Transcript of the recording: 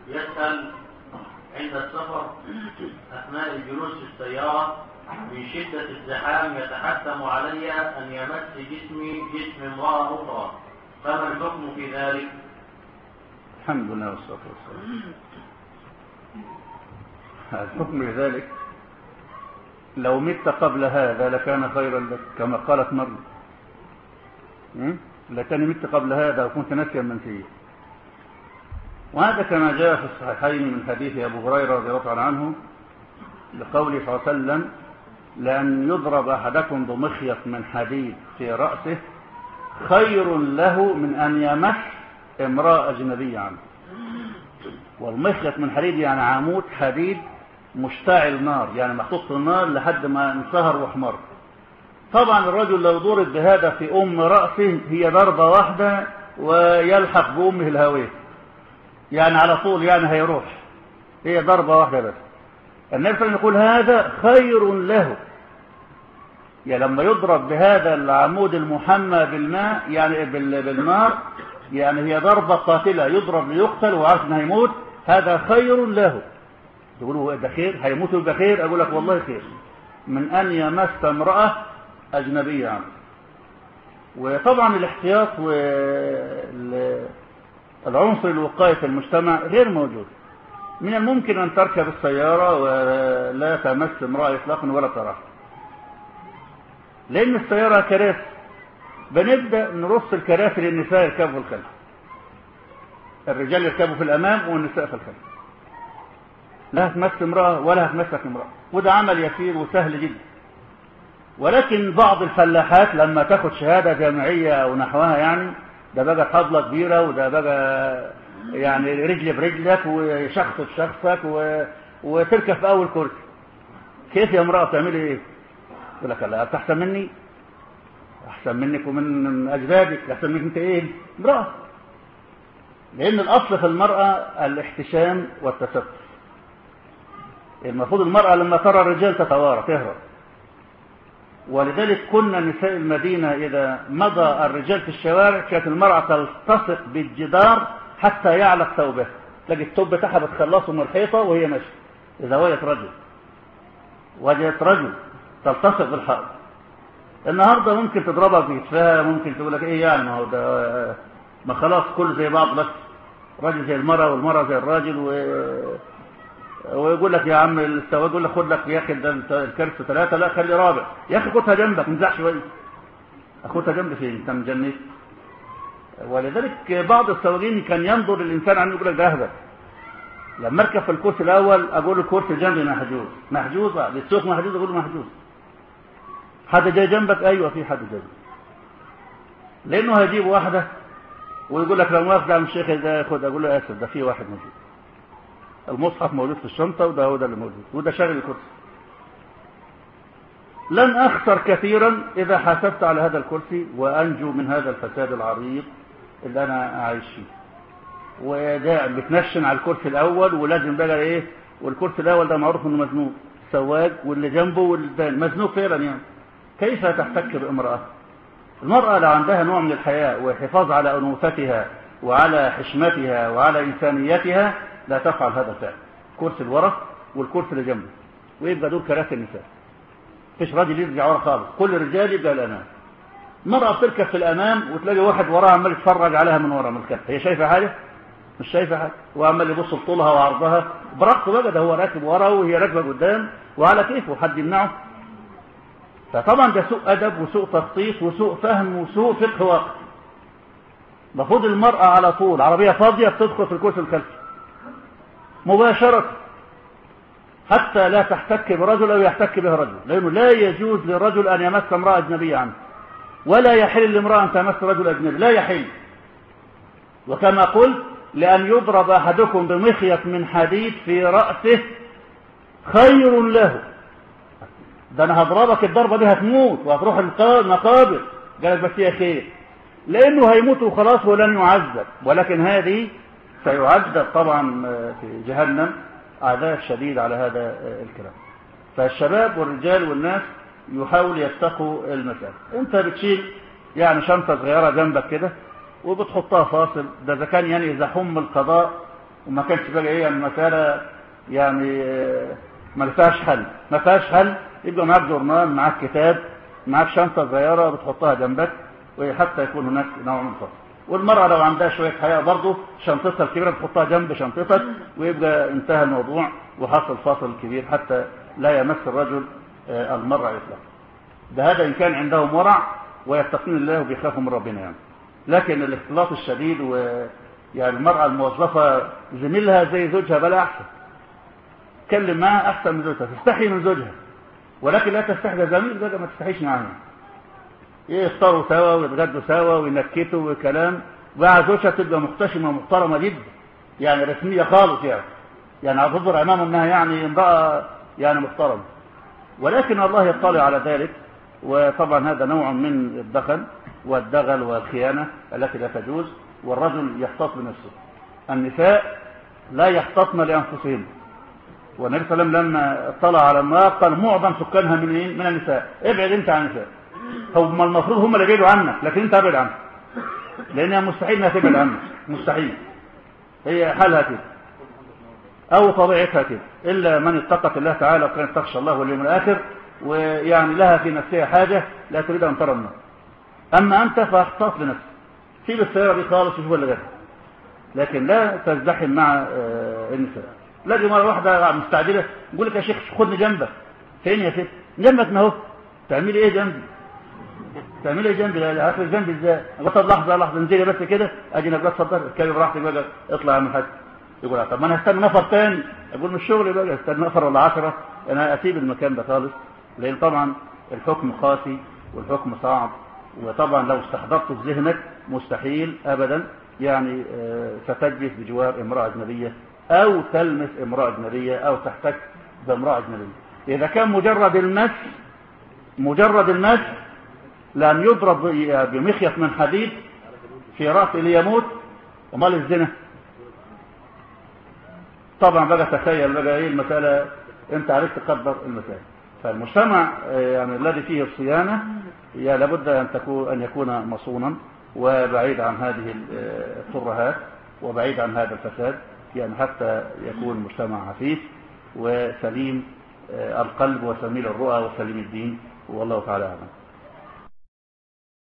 يسأل عند السفر أثناء الجلوس في السيارة من شدة الزحام يتحتم علي أن يمس جسمي جسم امرأة أخرى فما الحكم في ذلك؟ الحمد لله والصلاة والسلام الحكم لذلك لو مت قبل هذا لكان خيرا لك كما قالت مريم م? لكان مت قبل هذا وكنت ناسيا منسيا وهذا كما جاء في الصحيحين من حديث ابو هريره رضي الله تعالى عنه لقوله صلى الله عليه وسلم لأن يضرب أحدكم بمخيط من حديد في رأسه خير له من أن يمس امرأة أجنبية عنه والمخيط من حديد يعني عمود حديد مشتعل نار يعني محطوط في النار لحد ما انصهر واحمر طبعا الرجل لو ضرب بهذا في أم رأسه هي ضربة واحدة ويلحق بأمه الهوية يعني على طول يعني هيروح هي ضربة واحدة بس النبي صلى الله عليه وسلم يقول هذا خير له يعني لما يضرب بهذا العمود المحمى بالماء يعني بالنار يعني هي ضربة قاتلة يضرب ليقتل وعارف انه هيموت هذا خير له تقولوا ده خير هيموت ويبقى خير اقول لك والله خير من ان يمس امرأة اجنبية عنه وطبعا الاحتياط والعنصر الوقاية في المجتمع غير موجود من الممكن أن تركب السيارة ولا تمس امرأة إطلاقا ولا تراها لأن السيارة كراسي بنبدأ نرص الكراسي للنساء يركبوا في الخلف الرجال يركبوا في الأمام والنساء في الخلف لا هتمس امرأة ولا هتمسك امرأة وده عمل يسير وسهل جدا ولكن بعض الفلاحات لما تاخد شهادة جامعية أو نحوها يعني ده بقى فضلة كبيرة وده بقى يعني رجل برجلك وشخص بشخصك و... وتركب في اول كرسي كيف يا امراه تعملي ايه يقول لك لا انت احسن مني احسن منك ومن اجدادك احسن منك انت ايه امراه لان الاصل في المراه الاحتشام والتستر المفروض المراه لما ترى الرجال تتوارى تهرب ولذلك كنا نساء المدينه اذا مضى الرجال في الشوارع كانت المراه تلتصق بالجدار حتى يعلق ثوبه تلاقي الثوب بتاعها بتخلصه من الحيطه وهي ماشيه اذا وجدت رجل وجدت رجل تلتصق بالحائط النهارده ممكن تضربها في كتفها ممكن تقول لك ايه يعني ما هو ده ما خلاص كل زي بعض بس راجل زي المرأة والمرأة زي الراجل و... ويقول لك يا عم السواق يقول لك خد لك يا اخي ده الكرسي ثلاثة لا خلي رابع يا اخي خدها جنبك انزع شوية اخدها جنب فين انت مجنيت ولذلك بعض السواقين كان ينظر الانسان عنه يقول لك ده اهبل لما اركب في الكرسي الاول اقول الكرسي جنبي محجوز محجوز بالسوق محجوز اقول له محجوز حد جاي جنبك ايوه في حد جاي لانه هيجيب واحده ويقول لك لو واقف ده الشيخ ده خد اقول له اسف ده في واحد موجود المصحف موجود في الشنطه وده هو ده اللي موجود وده شاغل الكرسي لن اخسر كثيرا اذا حاسبت على هذا الكرسي وانجو من هذا الفساد العريض اللي انا عايش فيه وده بتنشن على الكرسي الاول ولازم بقى ايه والكرسي الاول ده معروف انه مزنوق السواق واللي جنبه والتاني مزنوق فعلا يعني كيف تحتك بامراه المراه لو عندها نوع من الحياء والحفاظ على انوثتها وعلى حشمتها وعلى انسانيتها لا تفعل هذا الفعل كرسي الورق والكرسي اللي جنبه ويبقى دول كراسي النساء مفيش راجل يرجع ورا خالص كل الرجال يبقى الامام المرأة بتركب في الامام وتلاقي واحد وراها عمال يتفرج عليها من ورا من الكف هي شايفه حاجه مش شايفه حاجه وعمال يبص لطولها وعرضها براحته بقى ده هو راكب ورا وهي راكبه قدام وعلى كيفه حد يمنعه فطبعا ده سوء ادب وسوء تخطيط وسوء فهم وسوء فقه واقع المفروض المرأة على طول عربية فاضية بتدخل في الكرسي الخلفي مباشرة حتى لا تحتك برجل أو يحتك به رجل لأنه لا يجوز للرجل أن يمس امرأة أجنبية عنه ولا يحل لامرأة أن تمس رجل أجنبي لا يحل وكما قلت لأن يضرب أحدكم بمخيط من حديد في رأسه خير له ده أنا هضربك الضربة دي هتموت وهتروح المقابر قالت بس هي خير لأنه هيموت وخلاص ولن يعذب ولكن هذه سيعذب طبعا في جهنم عذاب شديد على هذا الكلام فالشباب والرجال والناس يحاول يتقوا المسألة انت بتشيل يعني شنطة صغيرة جنبك كده وبتحطها فاصل ده اذا كان يعني اذا حم القضاء وما كانش بقى ايه المساله يعني آه، ما فيهاش حل ما فيهاش حل يبقى معاك جورنال معاك كتاب معاك شنطه صغيره بتحطها جنبك وحتى يكون هناك نوع من الفصل والمرأة لو عندها شوية حياة برضه شنطتها الكبيرة تحطها جنب شنطتك ويبقى انتهى الموضوع وحصل فاصل كبير حتى لا يمس الرجل آه، المرأة إطلاقا ده هذا إن كان عندهم ورع ويتقين الله وبيخافوا من ربنا يعني لكن الاختلاط الشديد و يعني المرأة الموظفة زميلها زي زوجها بلا أحسن تكلم معها أحسن من زوجها تستحي من زوجها ولكن لا تستحي ده زميل زوجها ما تستحيش معاها يفطروا سوا ويتغدوا سوا وينكتوا وكلام وبعد زوجها تبقى محتشمة محترمة جدا يعني رسمية خالص يعني يعني هتظهر أمامه أنها يعني امرأة يعني محترمة ولكن الله يطلع على ذلك وطبعا هذا نوع من الدخل والدغل والخيانة التي لا تجوز والرجل يحتاط بنفسه النساء لا يحتاطن لأنفسهن والنبي صلى الله عليه وسلم لما اطلع على النار قال معظم سكانها من ايه؟ من النساء ابعد انت عن النساء هم المفروض هم اللي يبعدوا عنك لكن انت ابعد عنك لانها مستحيل انها تبعد عنك مستحيل هي حالها كده او طبيعتها كده الا من اتقت الله تعالى وكانت تخشى الله واليوم الاخر ويعني لها في نفسها حاجه لا تريد ان ترى النار اما انت فاحتاط لنفسك سيب السياره دي خالص وشوف اللي غيرها لكن لا تزدحم مع آه، النساء لاقي مره واحده مستعجله يقول لك يا شيخ خدني جنبك فين يا ست جنبك ما هو تعملي ايه جنبي تعملي ايه جنبي لا هاخد جنبي ازاي بطل لحظه لحظه انزلي بس كده اجي نبقى اتفضل اتكلم براحتك بقى اطلع من حد يقول طب ما انا هستنى نفر تاني اقول مش شغلي بقى استنى نفر ولا عشرة انا اسيب المكان ده خالص لان طبعا الحكم قاسي والحكم صعب وطبعا لو استحضرته في ذهنك مستحيل ابدا يعني آه، ستجلس بجوار امراه اجنبيه او تلمس امراه اجنبيه او تحتك بامراه اجنبيه اذا كان مجرد المس مجرد المس لأن يضرب بمخيط من حديد في رأسه ليموت ومال الزنا طبعا بقى تخيل بقى ايه المسألة انت عرفت تقدر المسائل فالمجتمع آه، يعني الذي فيه الصيانة يا لابد ان تكون ان يكون مصونا وبعيد عن هذه الترهات وبعيد عن هذا الفساد يعني حتى يكون مجتمع عفيف وسليم آه، القلب وسميل الرؤى وسليم الدين والله تعالى اعلم